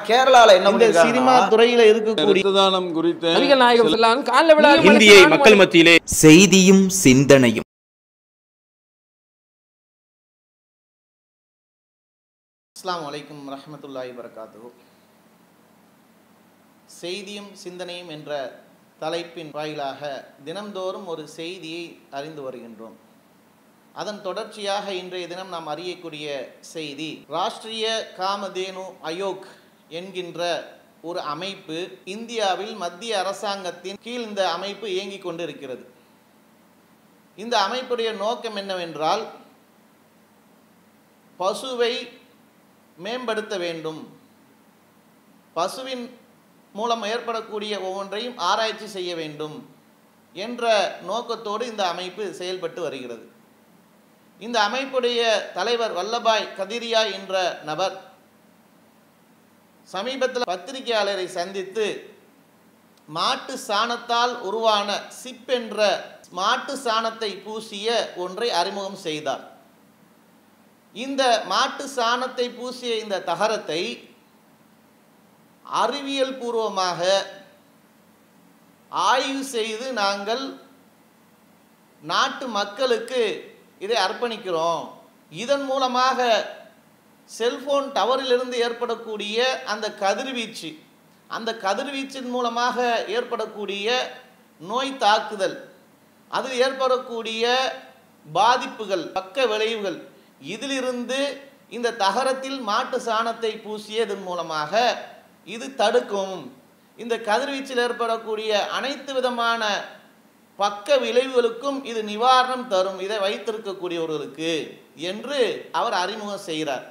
கேரளால என்ன இந்த சினிமா பண்ணிருக்காங்க துறையில இருக்கக்கூடிய ரத்த தானம் குறித்த நபிகள் நாயகம் ஸல்லல்லாஹு அலைஹி காலைல விழா இந்தியை மக்கள் மத்தியிலே செய்தியும் சிந்தனையும் அஸ்ஸலாமு அலைக்கும் ரஹ்மத்துல்லாஹி வரகாத்து செய்தியும் சிந்தனையும் என்ற தலைப்பின் வாயிலாக தினம்தோறும் ஒரு செய்தியை அறிந்து வருகின்றோம் அதன் தொடர்ச்சியாக இன்றைய தினம் நாம் அறியக்கூடிய செய்தி ராஷ்டிரிய காமதேனு அயோக் என்கின்ற ஒரு அமைப்பு இந்தியாவில் மத்திய அரசாங்கத்தின் கீழ் இந்த அமைப்பு இயங்கிக் கொண்டிருக்கிறது இந்த அமைப்புடைய நோக்கம் என்னவென்றால் பசுவை மேம்படுத்த வேண்டும் பசுவின் மூலம் ஏற்படக்கூடிய ஒவ்வொன்றையும் ஆராய்ச்சி செய்ய வேண்டும் என்ற நோக்கத்தோடு இந்த அமைப்பு செயல்பட்டு வருகிறது இந்த அமைப்புடைய தலைவர் வல்லபாய் கதிரியா என்ற நபர் சமீபத்தில் பத்திரிகையாளரை சந்தித்து மாட்டு சாணத்தால் உருவான சிப் என்ற மாட்டு சாணத்தை பூசிய ஒன்றை அறிமுகம் செய்தார் இந்த மாட்டு சாணத்தை பூசிய இந்த தகரத்தை அறிவியல் பூர்வமாக ஆய்வு செய்து நாங்கள் நாட்டு மக்களுக்கு இதை அர்ப்பணிக்கிறோம் இதன் மூலமாக செல்போன் டவரிலிருந்து ஏற்படக்கூடிய அந்த கதிர்வீச்சு அந்த கதிர்வீச்சின் மூலமாக ஏற்படக்கூடிய நோய் தாக்குதல் அதில் ஏற்படக்கூடிய பாதிப்புகள் பக்க விளைவுகள் இதிலிருந்து இந்த தகரத்தில் மாட்டு சாணத்தை பூசியதன் மூலமாக இது தடுக்கும் இந்த கதிர்வீச்சில் ஏற்படக்கூடிய அனைத்து விதமான பக்க விளைவுகளுக்கும் இது நிவாரணம் தரும் இதை வைத்திருக்கக்கூடியவர்களுக்கு என்று அவர் அறிமுகம் செய்கிறார்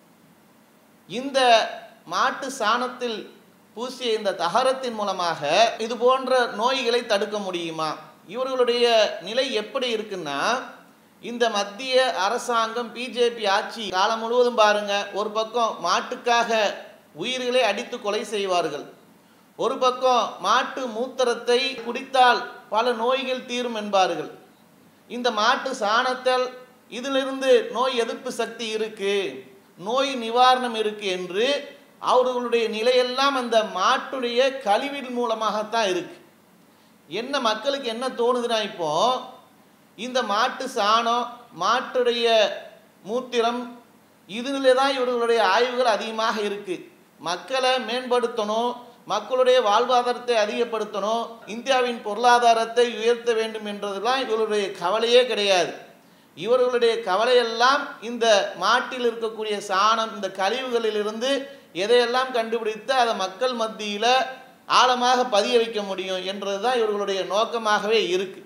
இந்த மாட்டு சாணத்தில் பூசிய இந்த தகரத்தின் மூலமாக இது போன்ற நோய்களை தடுக்க முடியுமா இவர்களுடைய நிலை எப்படி இருக்குன்னா இந்த மத்திய அரசாங்கம் பிஜேபி ஆட்சி காலம் முழுவதும் பாருங்க ஒரு பக்கம் மாட்டுக்காக உயிர்களை அடித்து கொலை செய்வார்கள் ஒரு பக்கம் மாட்டு மூத்திரத்தை குடித்தால் பல நோய்கள் தீரும் என்பார்கள் இந்த மாட்டு சாணத்தால் இதிலிருந்து நோய் எதிர்ப்பு சக்தி இருக்கு நோய் நிவாரணம் இருக்கு என்று அவர்களுடைய நிலையெல்லாம் அந்த மாட்டுடைய கழிவின் மூலமாகத்தான் இருக்கு என்ன மக்களுக்கு என்ன தோணுதுன்னா இப்போ இந்த மாட்டு சாணம் மாட்டுடைய மூத்திரம் இதிலே தான் இவர்களுடைய ஆய்வுகள் அதிகமாக இருக்கு மக்களை மேம்படுத்தணும் மக்களுடைய வாழ்வாதாரத்தை அதிகப்படுத்தணும் இந்தியாவின் பொருளாதாரத்தை உயர்த்த வேண்டும் என்றதெல்லாம் இவர்களுடைய கவலையே கிடையாது இவர்களுடைய கவலையெல்லாம் இந்த மாட்டில் இருக்கக்கூடிய சாணம் இந்த கழிவுகளிலிருந்து எதையெல்லாம் கண்டுபிடித்து அதை மக்கள் மத்தியில் ஆழமாக பதிய வைக்க முடியும் என்றது தான் இவர்களுடைய நோக்கமாகவே இருக்கு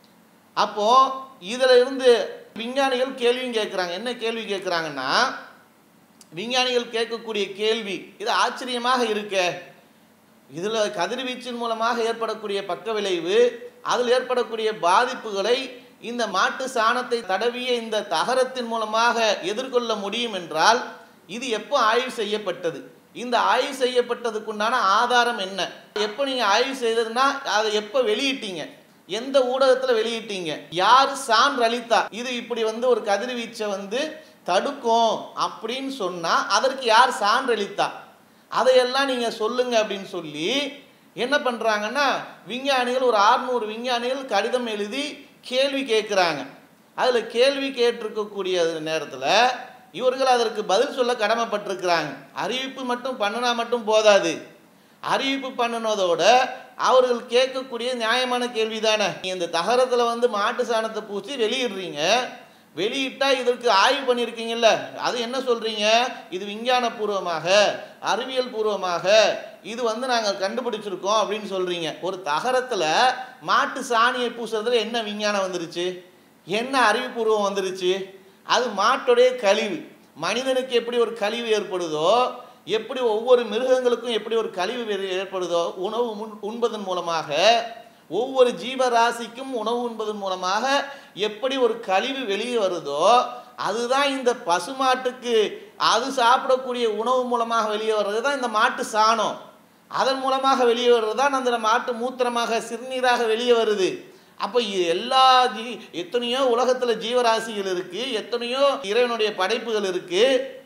அப்போ இதில் இருந்து விஞ்ஞானிகள் கேள்வியும் கேட்குறாங்க என்ன கேள்வி கேட்குறாங்கன்னா விஞ்ஞானிகள் கேட்கக்கூடிய கேள்வி இது ஆச்சரியமாக இருக்கே இதில் கதிர்வீச்சின் மூலமாக ஏற்படக்கூடிய பக்க விளைவு அதில் ஏற்படக்கூடிய பாதிப்புகளை இந்த மாட்டு சாணத்தை தடவிய இந்த தகரத்தின் மூலமாக எதிர்கொள்ள முடியும் என்றால் இது எப்போ ஆய்வு செய்யப்பட்டது இந்த ஆய்வு செய்யப்பட்டதுக்குண்டான ஆதாரம் என்ன எப்போ நீங்கள் ஆய்வு செய்ததுன்னா அதை எப்போ வெளியிட்டீங்க எந்த ஊடகத்தில் வெளியிட்டீங்க யார் சான்று அளித்தா இது இப்படி வந்து ஒரு கதிர்வீச்சை வந்து தடுக்கும் அப்படின்னு சொன்னால் அதற்கு யார் சான்று அளித்தா அதையெல்லாம் நீங்கள் சொல்லுங்க அப்படின்னு சொல்லி என்ன பண்ணுறாங்கன்னா விஞ்ஞானிகள் ஒரு ஆறுநூறு விஞ்ஞானிகள் கடிதம் எழுதி கேள்வி கேட்குறாங்க அதில் கேள்வி கேட்டிருக்கக்கூடிய நேரத்தில் இவர்கள் அதற்கு பதில் சொல்ல கடமைப்பட்டிருக்கிறாங்க அறிவிப்பு மட்டும் பண்ணினா மட்டும் போதாது அறிவிப்பு பண்ணினதோட அவர்கள் கேட்கக்கூடிய நியாயமான கேள்வி தானே இந்த தகரத்தில் வந்து மாட்டு சாணத்தை பூசி வெளியிடுறீங்க வெளியிட்டா இதற்கு ஆய்வு பண்ணியிருக்கீங்கல்ல அது என்ன சொல்றீங்க இது விஞ்ஞான பூர்வமாக அறிவியல் பூர்வமாக இது வந்து நாங்கள் கண்டுபிடிச்சிருக்கோம் அப்படின்னு சொல்றீங்க ஒரு தகரத்தில் மாட்டு சாணியை பூசுறதுல என்ன விஞ்ஞானம் வந்துருச்சு என்ன அறிவுபூர்வம் வந்துருச்சு அது மாட்டுடைய கழிவு மனிதனுக்கு எப்படி ஒரு கழிவு ஏற்படுதோ எப்படி ஒவ்வொரு மிருகங்களுக்கும் எப்படி ஒரு கழிவு ஏ- ஏற்படுதோ உணவு உண்- உண்பதன் மூலமாக ஒவ்வொரு ஜீவராசிக்கும் உணவு உண்பதன் மூலமாக எப்படி ஒரு கழிவு வெளியே வருதோ அதுதான் இந்த பசுமாட்டுக்கு அது சாப்பிடக்கூடிய உணவு மூலமாக வெளியே வர்றது தான் இந்த மாட்டு சாணம் அதன் மூலமாக வெளியே வர்றது தான் அந்த மாட்டு மூத்திரமாக சிறுநீராக வெளியே வருது அப்போ இ- எல்லா ஜீ எத்தனையோ உலகத்தில் ஜீவராசிகள் இருக்குது எத்தனையோ இறைவனுடைய படைப்புகள் இருக்குது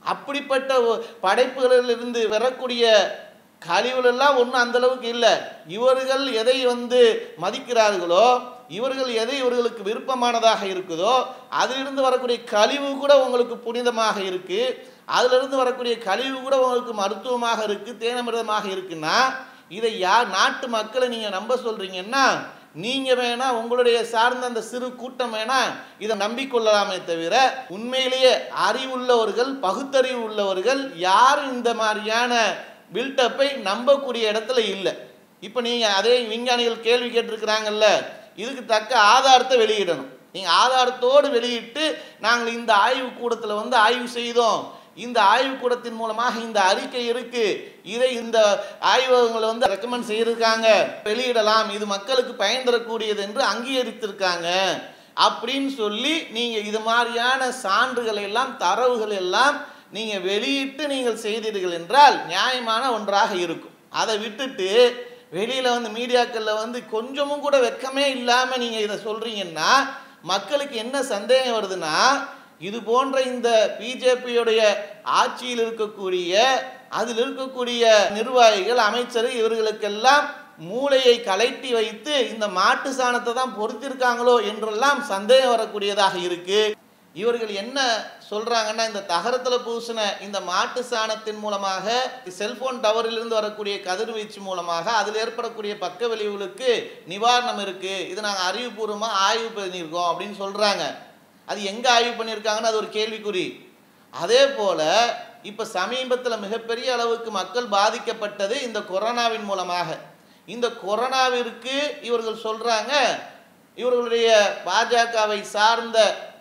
அப்படிப்பட்ட ஒ- படைப்புகளிலிருந்து வரக்கூடிய கழிவுகள் எல்லாம் ஒன்றும் அந்த அளவுக்கு இல்லை இவர்கள் எதை வந்து மதிக்கிறார்களோ இவர்கள் எதை இவர்களுக்கு விருப்பமானதாக இருக்குதோ அதிலிருந்து வரக்கூடிய கழிவு கூட உங்களுக்கு புனிதமாக இருக்கு அதிலிருந்து வரக்கூடிய கழிவு கூட உங்களுக்கு மருத்துவமாக இருக்கு தேனமிரதமாக இருக்குன்னா இதை யார் நாட்டு மக்களை நீங்க நம்ப சொல்றீங்கன்னா நீங்க வேணா உங்களுடைய சார்ந்த அந்த சிறு கூட்டம் வேணா இதை நம்பிக்கொள்ளலாமே தவிர உண்மையிலேயே அறிவுள்ளவர்கள் பகுத்தறிவு உள்ளவர்கள் யாரும் இந்த மாதிரியான பில்டப்பை நம்பக்கூடிய இடத்துல இல்லை இப்போ நீங்கள் அதே விஞ்ஞானிகள் கேள்வி கேட்டிருக்கிறாங்கல்ல இதுக்கு தக்க ஆதாரத்தை வெளியிடணும் நீங்கள் ஆதாரத்தோடு வெளியிட்டு நாங்கள் இந்த ஆய்வு கூடத்தில் வந்து ஆய்வு செய்தோம் இந்த ஆய்வுக்கூடத்தின் மூலமாக இந்த அறிக்கை இருக்கு இதை இந்த ஆய்வகங்களை வந்து ரெக்கமெண்ட் செய்திருக்காங்க வெளியிடலாம் இது மக்களுக்கு பயன் தரக்கூடியது என்று அங்கீகரித்திருக்காங்க அப்படின்னு சொல்லி நீங்கள் இது மாதிரியான சான்றுகள் எல்லாம் தரவுகள் எல்லாம் நீங்கள் வெளியிட்டு நீங்கள் செய்தீர்கள் என்றால் நியாயமான ஒன்றாக இருக்கும் அதை விட்டுட்டு வெளியில் வந்து மீடியாக்களில் வந்து கொஞ்சமும் கூட வெக்கமே இல்லாமல் நீங்கள் இதை சொல்கிறீங்கன்னா மக்களுக்கு என்ன சந்தேகம் வருதுன்னா இது போன்ற இந்த பிஜேபியுடைய ஆட்சியில் இருக்கக்கூடிய அதில் இருக்கக்கூடிய நிர்வாகிகள் அமைச்சர் இவர்களுக்கெல்லாம் மூளையை கலைட்டி வைத்து இந்த மாட்டு சாணத்தை தான் பொறுத்திருக்காங்களோ என்றெல்லாம் சந்தேகம் வரக்கூடியதாக இருக்கு இவர்கள் என்ன சொல்றாங்கன்னா இந்த தகரத்துல பூசின இந்த மாட்டு சாணத்தின் மூலமாக செல்போன் டவரிலிருந்து வரக்கூடிய கதிர்வீச்சு மூலமாக அதில் ஏற்படக்கூடிய பக்க விளைவுகளுக்கு நிவாரணம் இருக்கு இது நாங்கள் அறிவுபூர்வமாக ஆய்வு பண்ணியிருக்கோம் அப்படின்னு சொல்றாங்க அது எங்கே ஆய்வு பண்ணியிருக்காங்கன்னு அது ஒரு கேள்விக்குறி அதே போல இப்போ சமீபத்தில் மிகப்பெரிய அளவுக்கு மக்கள் பாதிக்கப்பட்டது இந்த கொரோனாவின் மூலமாக இந்த கொரோனாவிற்கு இவர்கள் சொல்றாங்க இவர்களுடைய பாஜகவை சார்ந்த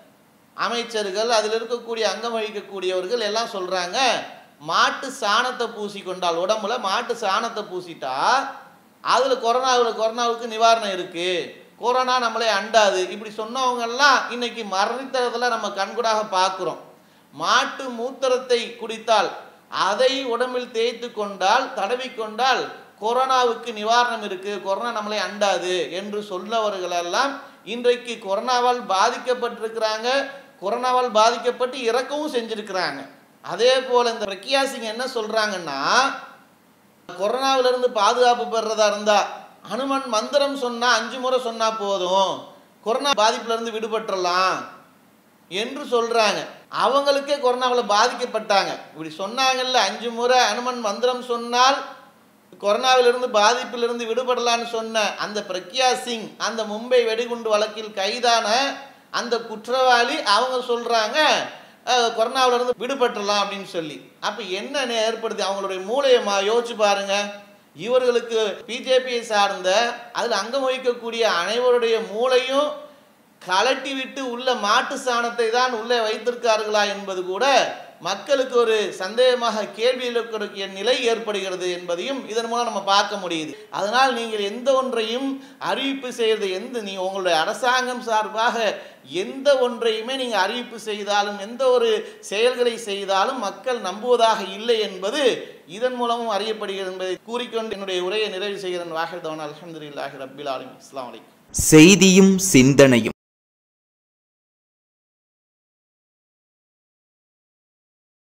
அமைச்சர்கள் அதில் இருக்கக்கூடிய அங்கம் வகிக்கக்கூடியவர்கள் எல்லாம் சொல்றாங்க மாட்டு சாணத்தை பூசிக்கொண்டால் உடம்புல மாட்டு சாணத்தை பூசிட்டா அதில் கொரோனாவில் கொரோனாவுக்கு நிவாரணம் இருக்கு கொரோனா நம்மளை அண்டாது இப்படி சொன்னவங்கெல்லாம் இன்னைக்கு மரணித்ததில் நம்ம கண்கூடாக பார்க்குறோம் மாட்டு மூத்திரத்தை குடித்தால் அதை உடம்பில் தேய்த்து கொண்டால் தடவி கொண்டால் கொரோனாவுக்கு நிவாரணம் இருக்கு கொரோனா நம்மளை அண்டாது என்று சொல்லவர்களெல்லாம் இன்றைக்கு கொரோனாவால் பாதிக்கப்பட்டிருக்கிறாங்க கொரோனாவால் பாதிக்கப்பட்டு இறக்கவும் செஞ்சிருக்கிறாங்க அதே போல இந்த பிரக்யா சிங் என்ன சொல்றாங்கன்னா கொரோனாவில இருந்து பாதுகாப்பு பெறதா இருந்தா ஹனுமன் மந்திரம் சொன்னா அஞ்சு முறை சொன்னா போதும் கொரோனா பாதிப்புல இருந்து விடுபட்டுறலாம் என்று சொல்றாங்க அவங்களுக்கே கொரோனாவில் பாதிக்கப்பட்டாங்க இப்படி சொன்னாங்கல்ல அஞ்சு முறை அனுமன் மந்திரம் சொன்னால் கொரோனாவிலிருந்து பாதிப்பிலிருந்து விடுபடலான்னு சொன்ன அந்த பிரக்யா சிங் அந்த மும்பை வெடிகுண்டு வழக்கில் கைதான அந்த குற்றவாளி அவங்க சொல்றாங்க அஹ், கொரோனாவிலிருந்து விடுபட்டுறலாம் அப்படின்னு சொல்லி அப்ப என்ன ஏற்படுது அவங்களுடைய மூளையை மா யோசிச்சு பாருங்க இவர்களுக்கு பிஜேபியை சார்ந்த அதில் அங்கம் வகிக்கக்கூடிய அனைவருடைய மூளையும் கலட்டி விட்டு உள்ள மாட்டு சாணத்தை தான் உள்ளே வைத்திருக்கார்களா என்பது கூட மக்களுக்கு ஒரு சந்தேகமாக கேள்வி எழுப்பக்கூடிய நிலை ஏற்படுகிறது என்பதையும் இதன் மூலம் நம்ம பார்க்க முடியுது அதனால் நீங்கள் எந்த ஒன்றையும் அறிவிப்பு செய்வது எந்த நீ உங்களுடைய அரசாங்கம் சார்பாக எந்த ஒன்றையுமே நீங்கள் அறிவிப்பு செய்தாலும் எந்த ஒரு செயல்களை செய்தாலும் மக்கள் நம்புவதாக இல்லை என்பது இதன் மூலமும் அறியப்படுகிறது என்பதை கூறிக்கொண்டு என்னுடைய உரையை நிறைவு செய்கிறேன் வாஹிதவன் அலமதுல்லாஹி ரபில் ஆலிம் அஸ்லாம் வலைக்கம் செய்தியும் சிந்தனையும்